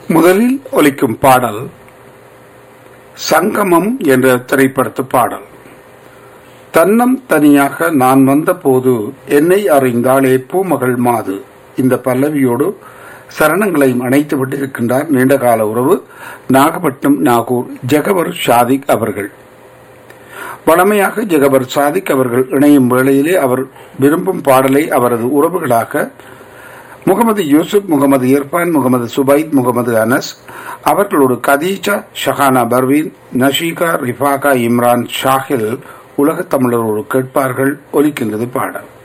முதலில் ஒலிக்கும் பாடல் சங்கமம் என்ற திரைப்படத்து பாடல் தன்னம் தனியாக நான் வந்த போது என்னை அறிந்தாளே பூமகள் மாது இந்த பல்லவியோடு சரணங்களையும் அணைத்து விட்டிருக்கின்றார் நீண்டகால உறவு நாகப்பட்டினம் நாகூர் ஜெகவர் ஷாதிக் அவர்கள் வளமையாக ஜெகபர் சாதிக் அவர்கள் இணையும் வேளையிலே அவர் விரும்பும் பாடலை அவரது உறவுகளாக முகமது யூசுப் முகமது இர்பான் முகமது சுபைத் முகமது அனஸ் அவர்களோடு கதீஜா ஷஹானா பர்வீன் நஷீகா ரிஃபாகா இம்ரான் ஷாஹில் உலகத் தமிழரோடு கேட்பார்கள் ஒலிக்கின்றது பாடல்